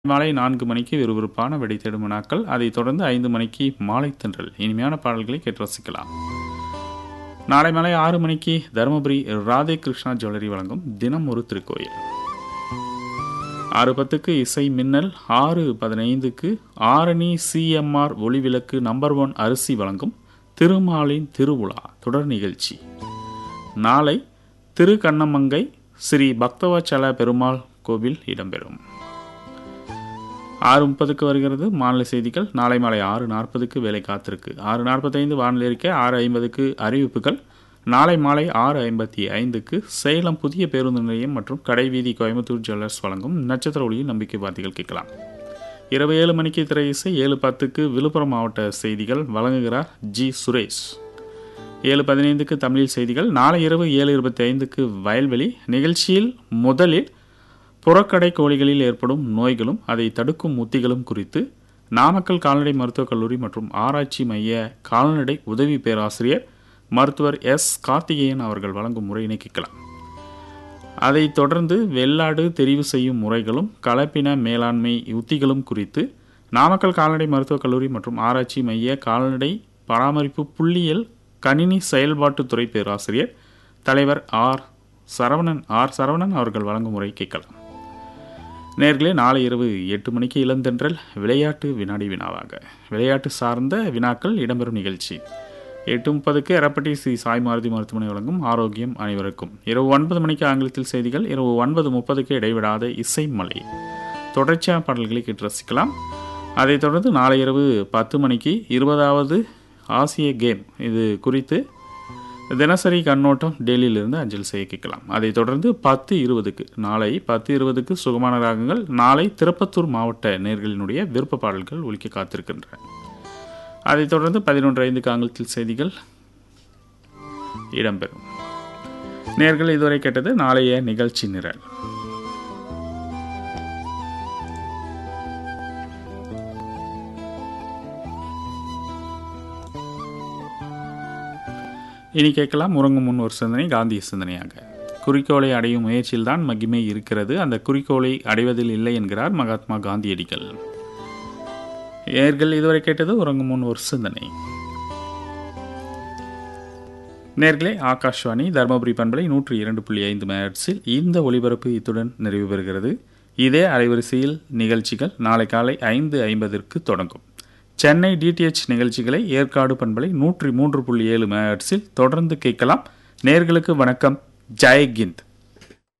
மாலை நான்கு மணிக்கு விறுவிறுப்பான விடை தேடும் வினாக்கள் அதைத் தொடர்ந்து ஐந்து மணிக்கு மாலை தென்றல் இனிமையான பாடல்களை கேட்டு ரசிக்கலாம் நாளை மாலை ஆறு மணிக்கு தருமபுரி ராதே கிருஷ்ணா ஜுவல்லரி வழங்கும் தினம் ஒரு திருக்கோயில் ஆறு பத்துக்கு இசை மின்னல் ஆறு பதினைந்துக்கு ஆரணி சிஎம்ஆர் ஒளிவிளக்கு நம்பர் ஒன் அரிசி வழங்கும் திருமாலின் திருவிழா தொடர் நிகழ்ச்சி நாளை திரு கண்ணமங்கை ஸ்ரீ பக்தவச்சல பெருமாள் கோவில் இடம்பெறும் ஆறு முப்பதுக்கு வருகிறது மாநில செய்திகள் நாளை மாலை ஆறு நாற்பதுக்கு வேலை காத்திருக்கு ஆறு நாற்பத்தைந்து வானிலை அறிக்கை ஆறு ஐம்பதுக்கு அறிவிப்புகள் நாளை மாலை ஆறு ஐம்பத்தி ஐந்துக்கு சேலம் புதிய பேருந்து நிலையம் மற்றும் கடைவீதி கோயம்புத்தூர் ஜுவல்லர்ஸ் வழங்கும் நட்சத்திர ஒளியின் நம்பிக்கை வார்த்தைகள் கேட்கலாம் இரவு ஏழு மணிக்கு திரை இசை ஏழு பத்துக்கு விழுப்புரம் மாவட்ட செய்திகள் வழங்குகிறார் ஜி சுரேஷ் ஏழு பதினைந்துக்கு தமிழில் செய்திகள் நாளை இரவு ஏழு இருபத்தி ஐந்துக்கு வயல்வெளி நிகழ்ச்சியில் முதலில் புறக்கடை கோழிகளில் ஏற்படும் நோய்களும் அதை தடுக்கும் உத்திகளும் குறித்து நாமக்கல் கால்நடை மருத்துவக் கல்லூரி மற்றும் ஆராய்ச்சி மைய கால்நடை உதவி பேராசிரியர் மருத்துவர் எஸ் கார்த்திகேயன் அவர்கள் வழங்கும் முறையினை கேட்கலாம் அதைத் தொடர்ந்து வெள்ளாடு தெரிவு செய்யும் முறைகளும் கலப்பின மேலாண்மை உத்திகளும் குறித்து நாமக்கல் கால்நடை மருத்துவக் கல்லூரி மற்றும் ஆராய்ச்சி மைய கால்நடை பராமரிப்பு புள்ளியியல் கணினி செயல்பாட்டுத்துறை பேராசிரியர் தலைவர் ஆர் சரவணன் ஆர் சரவணன் அவர்கள் வழங்கும் முறை கேட்கலாம் நேர்களே நாளை இரவு எட்டு மணிக்கு இளந்தென்றல் விளையாட்டு வினாடி வினாவாக விளையாட்டு சார்ந்த வினாக்கள் இடம்பெறும் நிகழ்ச்சி எட்டு முப்பதுக்கு எரப்பட்டி ஸ்ரீ சாய் மாருதி மருத்துவமனை வழங்கும் ஆரோக்கியம் அனைவருக்கும் இரவு ஒன்பது மணிக்கு ஆங்கிலத்தில் செய்திகள் இரவு ஒன்பது முப்பதுக்கு இடைவிடாத இசை மலை தொடர்ச்சியான பாடல்களை கேட்டு ரசிக்கலாம் அதைத் தொடர்ந்து நாளை இரவு பத்து மணிக்கு இருபதாவது ஆசிய கேம் இது குறித்து தினசரி கண்ணோட்டம் டெல்லியிலிருந்து அஞ்சல் செய்ய கேட்கலாம் அதைத் தொடர்ந்து பத்து இருபதுக்கு நாளை பத்து இருபதுக்கு சுகமான ராகங்கள் நாளை திருப்பத்தூர் மாவட்ட நேர்களினுடைய விருப்ப பாடல்கள் ஒலிக்க காத்திருக்கின்றன அதைத் தொடர்ந்து பதினொன்று ஐந்துக்கு ஆங்கிலத்தில் செய்திகள் இடம்பெறும் நேர்கள் இதுவரை கேட்டது நாளைய நிகழ்ச்சி நிரல் இனி கேட்கலாம் உறங்கும் முன் ஒரு சிந்தனை காந்திய சிந்தனையாக குறிக்கோளை அடையும் முயற்சியில்தான் மகிமை இருக்கிறது அந்த குறிக்கோளை அடைவதில் இல்லை என்கிறார் மகாத்மா காந்தியடிகள் நேர்கள் இதுவரை கேட்டது உறங்கும் முன் ஒரு சிந்தனை நேர்களே ஆகாஷ்வாணி தருமபுரி பண்பலை நூற்றி இரண்டு புள்ளி ஐந்து மேட்ஸில் இந்த ஒளிபரப்பு இத்துடன் நிறைவு பெறுகிறது இதே அலைவரிசையில் நிகழ்ச்சிகள் நாளை காலை ஐந்து ஐம்பதிற்கு தொடங்கும் சென்னை டிடிஎச் நிகழ்ச்சிகளை ஏற்காடு பண்பலை நூற்றி மூன்று புள்ளி ஏழு மேட்ஸில் தொடர்ந்து கேட்கலாம் நேர்களுக்கு வணக்கம் ஜெய்கிந்த்